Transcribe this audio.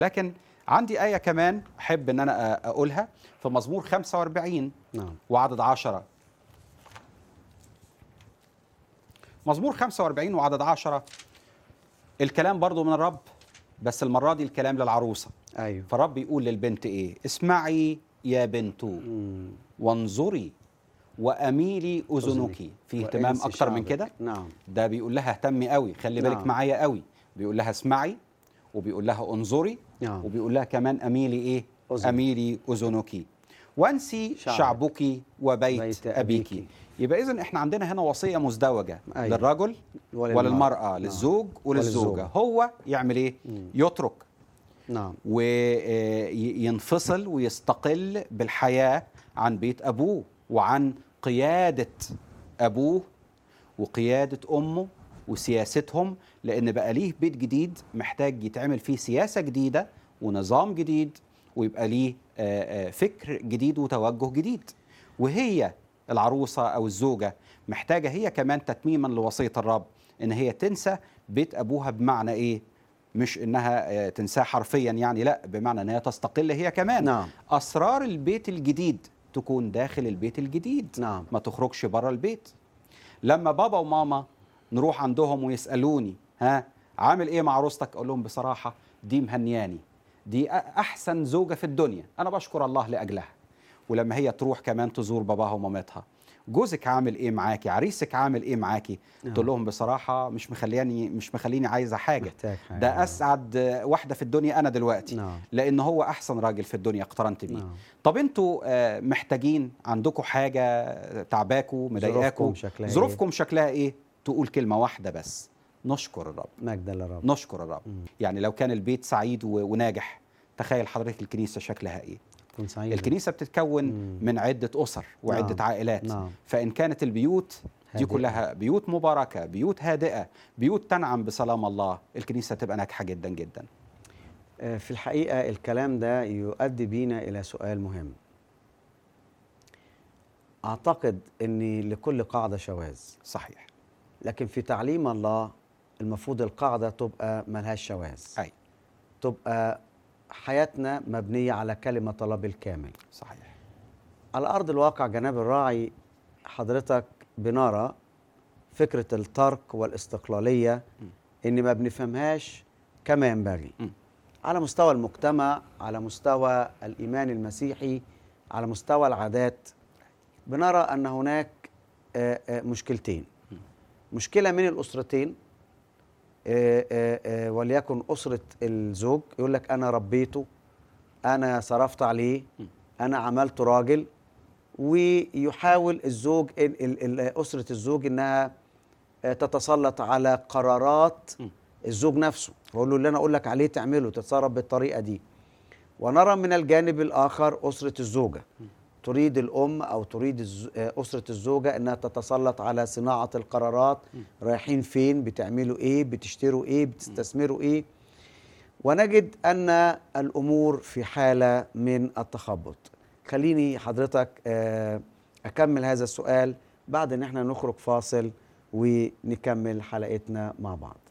لكن عندي آية كمان أحب إن أنا أ- أقولها في مزمور 45 نعم وعدد عشرة مزمور 45 وعدد عشرة الكلام برضو من الرب بس المرة دي الكلام للعروسة ايوه فالرب يقول للبنت إيه اسمعي يا بنت مم. وانظري وأميلي أذنك أذنك. في اهتمام وأنسي أكتر من شعبك. كده نعم ده بيقول لها اهتمي قوي خلي بالك نعم. معايا قوي بيقول لها اسمعي وبيقول لها انظري نعم. وبيقول لها كمان اميلي ايه أذنك. اميلي اذنك وانسي شعبك. شعبك وبيت بيت ابيك أبيك. يبقى اذا احنا عندنا هنا وصيه مزدوجه أيوة. للرجل وللمرأة. وللمراه نعم. للزوج وللزوجه وللزوجة. هو يعمل ايه يترك نعم وينفصل ويستقل بالحياة عن بيت أبوه وعن قيادة أبوه وقيادة أمه وسياستهم لأن بقى ليه بيت جديد محتاج يتعمل فيه سياسة جديدة ونظام جديد ويبقى ليه آه، آه، فكر جديد وتوجه جديد وهي العروسة أو الزوجة محتاجة هي كمان تتميما لوصية الرب إن هي تنسى بيت أبوها بمعنى إيه مش انها آه، تنساه حرفيا يعني لا بمعنى انها تستقل هي كمان نعم. اسرار البيت الجديد تكون داخل البيت الجديد نعم. ما تخرجش بره البيت لما بابا وماما نروح عندهم ويسالوني ها عامل ايه مع عروستك اقول لهم بصراحه دي مهنياني دي أ- احسن زوجه في الدنيا انا بشكر الله لاجلها ولما هي تروح كمان تزور باباها ومامتها جوزك عامل ايه معاكي عريسك عامل ايه معاكي نعم. تقول لهم بصراحه مش مخلياني مش مخليني عايزه حاجه محتاج حاجة. ده اسعد واحده في الدنيا انا دلوقتي نعم. لان هو احسن راجل في الدنيا اقترنت بيه نعم. طب انتوا آه، محتاجين عندكم حاجه تعباكوا مضايقاكوا ظروفكم شكلها إيه؟ ظروفكم شكلها ايه تقول كلمه واحده بس نشكر الرب مجدا للرب نشكر الرب يعني لو كان البيت سعيد و- وناجح تخيل حضرتك الكنيسه شكلها ايه تكون سعيد الكنيسه بتتكون من عده اسر وعده نعم. عائلات نعم. فان كانت البيوت دي هادئة. كلها بيوت مباركه بيوت هادئه بيوت تنعم بسلام الله الكنيسه تبقى ناجحه جدا جدا آه، في الحقيقة الكلام ده يؤدي بينا إلى سؤال مهم أعتقد أن لكل قاعدة شواذ صحيح لكن في تعليم الله المفروض القاعدة تبقى ملهاش شواذ اي تبقى حياتنا مبنية على كلمة الله بالكامل صحيح على أرض الواقع جناب الراعي حضرتك بنرى فكرة الترك والاستقلالية إن ما بنفهمهاش كما ينبغي م. على مستوى المجتمع على مستوى الإيمان المسيحي على مستوى العادات بنرى أن هناك آه، آه، مشكلتين مشكلة من الأسرتين آه، آه، آه، وليكن أسرة الزوج يقول لك أنا ربيته أنا صرفت عليه أنا عملت راجل ويحاول الزوج ال- ال- ال- أسرة الزوج إنها آه، تتسلط على قرارات الزوج نفسه بقول له اللي أنا أقول لك عليه تعمله تتصرف بالطريقة دي ونرى من الجانب الآخر أسرة الزوجة تريد الأم أو تريد الز- آه، أسرة الزوجة أنها تتسلط على صناعة القرارات رايحين فين بتعملوا إيه بتشتروا إيه بتستثمروا إيه ونجد أن الأمور في حالة من التخبط خليني حضرتك آه، أكمل هذا السؤال بعد أن احنا نخرج فاصل ونكمل حلقتنا مع بعض